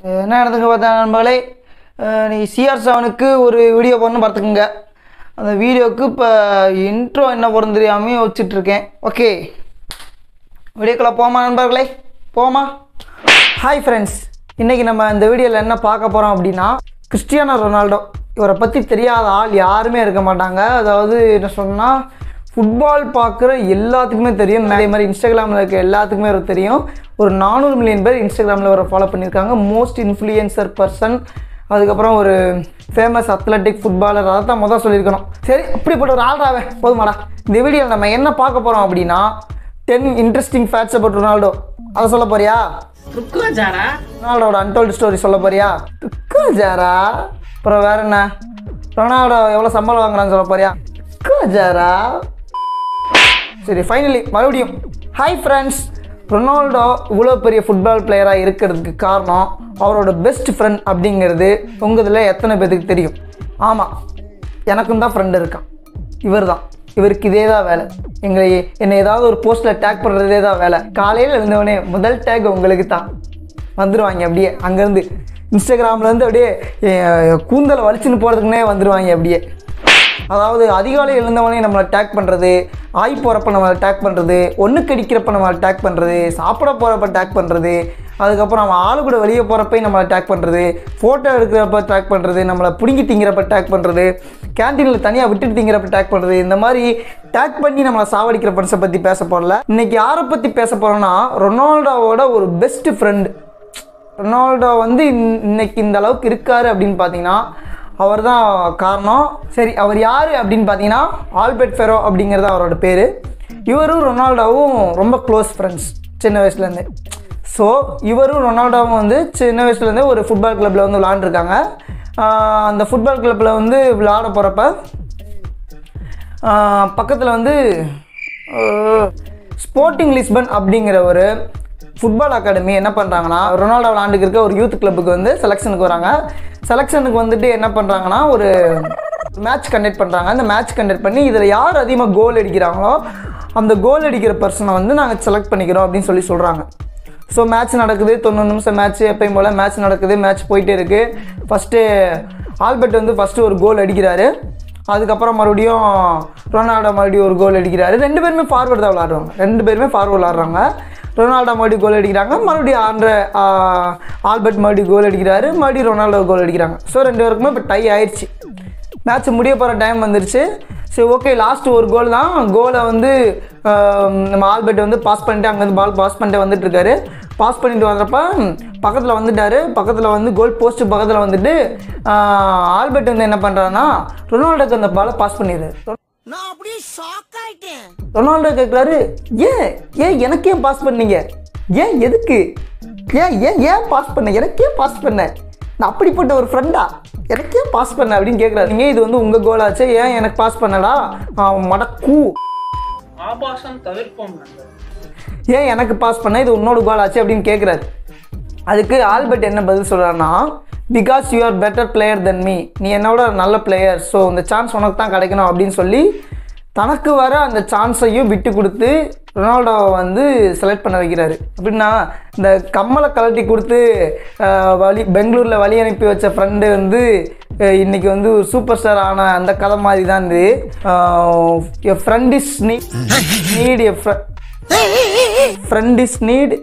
என்ன நடந்துங்க பார்த்தா நண்பர்களே அஹ் நீ சிஆர் செவனுக்கு ஒரு வீடியோ போடணும் பார்த்துக்குங்க அந்த வீடியோவுக்கு இப்போ இன்ட்ரோ என்ன போகிறது தெரியாமல் யோசிச்சுட்டு இருக்கேன் ஓகே வீடியோக்குள்ளே போமா நண்பர்களே போமா ஹாய் ஃப்ரெண்ட்ஸ் இன்றைக்கி நம்ம இந்த வீடியோவில் என்ன பார்க்க போகிறோம் அப்படின்னா கிறிஸ்டியானோ ரொனால்டோ இவரை பற்றி தெரியாத ஆள் யாருமே இருக்க மாட்டாங்க அதாவது என்ன சொன்னால் ஃபுட்பால் பார்க்குற எல்லாத்துக்குமே தெரியும் அதே மாதிரி இன்ஸ்டாகிராமில் இருக்க எல்லாத்துக்குமே இவருக்கு தெரியும் ஒரு நானூறு மில்லியன் பேர் இன்ஸ்டாகிராமில் இவரை ஃபாலோ பண்ணியிருக்காங்க மோஸ்ட் இன்ஃப்ளூயன்சர் பர்சன் அதுக்கப்புறம் ஒரு ஃபேமஸ் அத்லட்டிக் ஃபுட்பாலர் அதை தான் முதல் சொல்லியிருக்கணும் சரி இப்படிப்பட்ட ஒரு ஆள்ராவே போதுமாடா இந்த வீடியோவில் நம்ம என்ன பார்க்க போகிறோம் அப்படின்னா ten interesting facts about Ronaldo அதை சொல்ல போறியா ருக்கோ ஜாரா ரொனால்டோட அன்டோல்டு ஸ்டோரி சொல்ல போறியா ருக்கோ ஜாரா அப்புறம் வேற என்ன ரொனால்டோ எவ்வளோ சம்பளம் வாங்குறான்னு சொல்ல போறியா ருக்கோ ஜாரா சரி ஃபைனலி மறுபடியும் ஹாய் ஃப்ரெண்ட்ஸ் ரொனால்டோ இவ்வளோ பெரிய ஃபுட்பால் பிளேயராக இருக்கிறதுக்கு காரணம் அவரோட பெஸ்ட் ஃப்ரெண்ட் அப்படிங்கிறது உங்கள் இதில் எத்தனை பேருக்கு தெரியும் ஆமாம் எனக்கும் தான் ஃப்ரெண்டு இருக்கான் இவர் தான் இவருக்கு இதே தான் வேலை எங்களை என்னை ஏதாவது ஒரு போஸ்ட்டில் டேக் பண்ணுறதே தான் வேலை காலையில் எழுந்தவொடனே முதல் டேக் உங்களுக்கு தான் வந்துடுவாங்க அப்படியே அங்கேருந்து இன்ஸ்டாகிராம்லேருந்து அப்படியே என் கூந்தலை வலிச்சுன்னு போகிறதுக்குன்னே வந்துடுவாங்க அப்படியே அதாவது அதிகாலை எழுந்தவனே நம்மளை டேக் பண்ணுறது ஆய் போகிறப்ப நம்மளை டேக் பண்ணுறது ஒன்றுக்கு அடிக்கிறப்ப நம்மளை டேக் பண்ணுறது சாப்பிட போகிறப்ப டேக் பண்ணுறது அதுக்கப்புறம் அவன் ஆளு கூட வெளியே போகிறப்பையும் நம்மளை டேக் பண்ணுறது ஃபோட்டோ எடுக்கிறப்ப டேக் பண்ணுறது நம்மளை பிடுங்கி திங்கிறப்ப டேக் பண்ணுறது கேன்டீனில் தனியாக விட்டுட்டு திங்கிறப்ப டேக் பண்ணுறது இந்த மாதிரி டேக் பண்ணி நம்மளை சாவடிக்கிற ஃப்ரெண்ட்ஸை பற்றி பேச போகல இன்னைக்கு யாரை பற்றி பேச போகிறோன்னா ரொனால்டோவோட ஒரு பெஸ்ட் ஃப்ரெண்டு ரொனால்டோ வந்து இன்- இன்னைக்கு இந்த அளவுக்கு இருக்காரு அப்படின்னு பார்த்தீங்கன்னா அவர் தான் காரணம் சரி அவர் யார் அப்படின்னு பார்த்தீங்கன்னா ஆல்பர்ட் ஃபெரோ அப்படிங்கிறது அவரோட பேர் இவரும் ரொனால்டோவும் ரொம்ப க்ளோஸ் ஃப்ரெண்ட்ஸ் சின்ன வயசுலேருந்து ஸோ இவரும் ரொனால்டோவும் வந்து சின்ன வயசுலேருந்தே ஒரு ஃபுட்பால் கிளப்பில் வந்து விளாண்டுருக்காங்க ஆஹ் அந்த ஃபுட்பால் கிளப்பில் வந்து விளாட போகிறப்ப பக்கத்தில் வந்து ஸ்போர்ட்டிங் லிஸ்பன் அப்படிங்கிற ஒரு ஃபுட்பால் அகாடமி என்ன பண்ணுறாங்கன்னா ரொனால்டோ விளாண்டுக்கு இருக்க ஒரு யூத் கிளப்புக்கு வந்து செலெக்ஷனுக்கு வராங்க செலெக்ஷனுக்கு வந்துட்டு என்ன பண்ணுறாங்கன்னா ஒரு மேட்ச் கண்டக்ட் பண்ணுறாங்க அந்த மேட்ச் கண்டக்ட் பண்ணி இதில் யார் அதிகமாக கோல் அடிக்கிறாங்களோ அந்த கோல் அடிக்கிற பர்சனை வந்து நாங்கள் செலக்ட் பண்ணிக்கிறோம் அப்படின்னு சொல்லி சொல்கிறாங்க ஸோ மேட்ச் நடக்குது தொண்ணூறு நிமிஷம் மேட்ச் எப்பயும் போல் மேட்ச் நடக்குது மேட்ச் போயிட்டே இருக்குது ஃபஸ்ட்டு ஆல்பர்ட் வந்து ஃபஸ்ட்டு ஒரு கோல் அடிக்கிறாரு அதுக்கப்புறம் மறுபடியும் ரொனால்டோ மறுபடியும் ஒரு கோல் அடிக்கிறாரு ரெண்டு பேருமே ஃபார்வர்டு தான் விளாடுறாங்க ரெண்டு பேருமே ஃபார்வர்டு விளாட்றாங்க ரொனால்டோ மறுபடியும் கோல் அடிக்கிறாங்க மறுபடியும் ஆண்ட்ர ஆல்பர்ட் மறுபடியும் கோல் அடிக்கிறாரு மறுபடியும் ரொனால்டோ கோல் அடிக்கிறாங்க ஸோ ரெண்டு பேருக்குமே இப்போ டை ஆயிடுச்சு மேட்ச் முடிய போகிற டைம் வந்துருச்சு சரி ஓகே லாஸ்ட் ஒரு கோல் தான் கோலை வந்து ஆம், நம்ம ஆல்பர்ட் வந்து பாஸ் பண்ணிட்டு அங்கேருந்து பால் பாஸ் பண்ணிட்டு வந்துட்டு இருக்காரு பாஸ் பண்ணிட்டு வந்தப்ப பக்கத்தில் வந்துட்டாரு பக்கத்தில் வந்து கோல் போஸ்ட் பக்கத்தில் வந்துட்டு ஆ, ஆல்பர்ட் வந்து என்ன பண்ணுறாருன்னா ரொனால்டோக்கு அந்த பாலை பாஸ் பண்ணிடுறாரு நான் அப்படியே ஷாக் ஆயிட்டேன் ரொனால்டோ கேட்குறாரு ஏன் ஏன் எனக்கு ஏன் பாஸ் பண்ணீங்க ஏன் எதுக்கு ஏன் ஏன் ஏன் பாஸ் பண்ண எனக்கே பாஸ் பண்ண நான் அப்படிப்பட்ட ஒரு ஃப்ரெண்டா எனக்கே பாஸ் பண்ண அப்படின்னு கேட்குறாரு நீங்கள் இது வந்து உங்கள் கோலாச்சு ஏன் எனக்கு பாஸ் பண்ணடா அவன் மடக்கூ ஆபாசம் தவிர்ப்போம் நண்பர் ஏன் எனக்கு பாஸ் பண்ண இது உன்னோட கோல் ஆச்சு அப்படின்னு கேட்குறாரு அதுக்கு ஆல்பர்ட் என்ன பதில் சொல்கிறாருன்னா because you are better player than me நீ என்னோட நல்ல பிளேயர் ஸோ இந்த சான்ஸ் உனக்கு தான் கிடைக்கணும் அப்படின்னு சொல்லி தனக்கு வர அந்த சான்ஸையும் விட்டு கொடுத்து ரொனால்டோவை வந்து செலக்ட் பண்ண வைக்கிறாரு அப்படின்னா இந்த கம்மலை கழட்டி கொடுத்து அஹ், வழி பெங்களூரில் வழி அனுப்பி வச்ச ஃப்ரெண்டு வந்து அஹ், இன்னைக்கு வந்து ஒரு சூப்பர் ஸ்டார் ஆன அந்த கதை மாதிரி தான் இது a friend is need a friend is need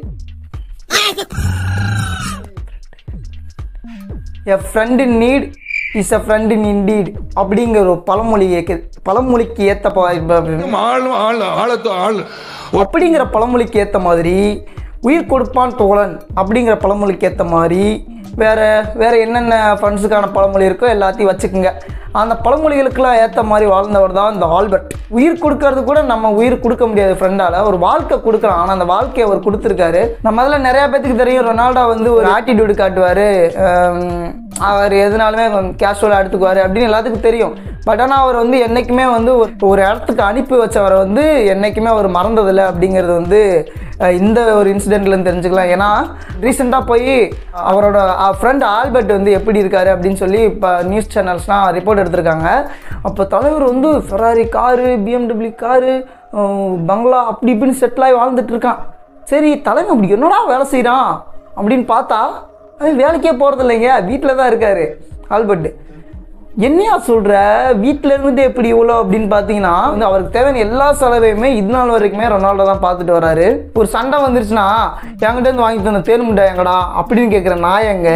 a friend in need is a friend in indeed அப்படிங்கிற ஒரு பழமொழி ஏக்கு- பழமொழிக்கு ஏற்ற ப- ஆள் ஆள் ஆழத்து ஆள் அப்படிங்கிற பழமொழிக்கு ஏற்ற மாதிரி உயிர் கொடுப்பான் தோழன் அப்படிங்கிற பழமொழிக்கு ஏற்ற மாதிரி வேற வேற என்னென்ன ஃப்ரெண்ட்ஸுக்கான பழமொழி இருக்கோ எல்லாத்தையும் வச்சுக்கோங்க அந்த பழமொழிகளுக்கெல்லாம் ஏற்ற மாதிரி வாழ்ந்தவர் தான் இந்த ஆல்பர்ட் உயிர் கொடுக்கறது கூட நம்ம உயிர் கொடுக்க முடியாது ஃப்ரெண்டால ஒரு வாழ்க்கை கொடுக்கலாம் ஆனால் அந்த வாழ்க்கையை அவர் கொடுத்துருக்காரு நம்ம அதில் நிறைய பேத்துக்கு தெரியும் ரொனால்டோ வந்து ஒரு ஆட்டிடியூடு காட்டுவார் அவர் எதுனாலுமே கேஷுவலாக எடுத்துக்குவார் அப்படின்னு எல்லாத்துக்கும் தெரியும் பட் ஆனால் அவர் வந்து என்றைக்குமே வந்து ஒரு ஒரு இடத்துக்கு அனுப்பி வச்சவரை வந்து என்றைக்குமே அவர் மறந்ததில்லை அப்படிங்கிறது வந்து அஹ், இந்த ஒரு இன்சிடென்ட்லேருந்து தெரிஞ்சுக்கலாம் ஏன்னா ரீசெண்டாக போய் அவரோட ஃப்ரெண்ட் ஆல்பர்ட் வந்து எப்படி இருக்காரு அப்படின்னு சொல்லி இப்போ நியூஸ் சேனல்ஸ்லாம் ரிப்போர்ட் எடுத்திருக்காங்க அப்போ தலைவர் வந்து ஃபெராரி காரு பிஎம்டபிள்யூ காரு பங்களா அப்படி இப்படின்னு செட்டில் ஆகி வாழ்ந்துட்டு இருக்கான் சரி தலைவன் அப்படி என்னடா வேலை செய்கிறான் அப்படின்னு பார்த்தா அது வேலைக்கே போகிறது இல்லைங்க வீட்டில் தான் இருக்காரு ஆல்பர்ட் என்னையா சொல்கிற வீட்டில் இருந்துட்டு எப்படி இவ்வளோ அப்படின்னு பார்த்தீங்கன்னா வந்து அவருக்கு தேவையான எல்லா செலவையுமே இது நாள் வரைக்குமே ரொனால்டோ தான் பார்த்துட்டு வராரு ஒரு சண்டை வந்துருச்சுன்னா என்கிட்ட இருந்து வாங்கி தந்த தேன் முண்டை எங்கடா அப்படின்னு கேட்குற நான் எங்க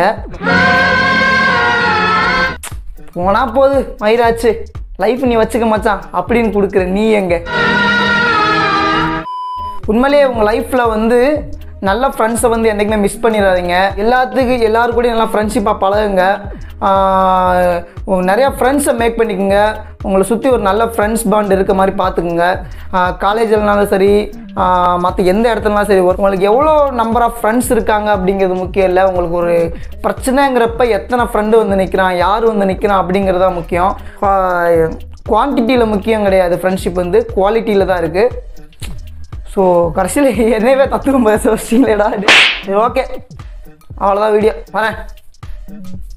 போனா போது மயிராச்சு லைஃப் நீ வச்சுக்க மச்சான் அப்படின்னு கொடுக்குற நீ எங்க உண்மையிலேயே உங்கள் லைஃப்பில் வந்து நல்ல ஃப்ரெண்ட்ஸை வந்து என்றைக்குமே மிஸ் பண்ணிடாதீங்க எல்லாத்துக்கும் எல்லாரு கூடயும் நல்லா ஃப்ரெண்ட்ஷிப்பாக பழகுங்க ஆஹ் உங்க நிறையா ஃப்ரெண்ட்ஸை மேக் பண்ணிக்கோங்க உங்களை சுற்றி ஒரு நல்ல ஃப்ரெண்ட்ஸ் பாண்ட் இருக்க மாதிரி பார்த்துக்குங்க காலேஜ்லனாலும் சரி மற்ற எந்த இடத்துலனாலும் சரி ஒரு- உங்களுக்கு எவ்வளோ நம்பர் ஆஃப் ஃப்ரெண்ட்ஸ் இருக்காங்க அப்படிங்கிறது முக்கியம் இல்லை உங்களுக்கு ஒரு பிரச்சனைங்கிறப்ப எத்தனை ஃப்ரெண்டு வந்து நிற்கிறான் யார் வந்து நிற்கிறான் அப்படிங்கிறது தான் முக்கியம் குவான்டிட்டியில் முக்கியம் கிடையாது ஃப்ரெண்ட்ஷிப் வந்து குவாலிட்டியில் தான் இருக்குது ஸோ கடைசியில் என்னவே தத்துவம் பேச வச்சிங்களேடா சரி ஓகே அவ்வளோதான் வீடியோ வரேன்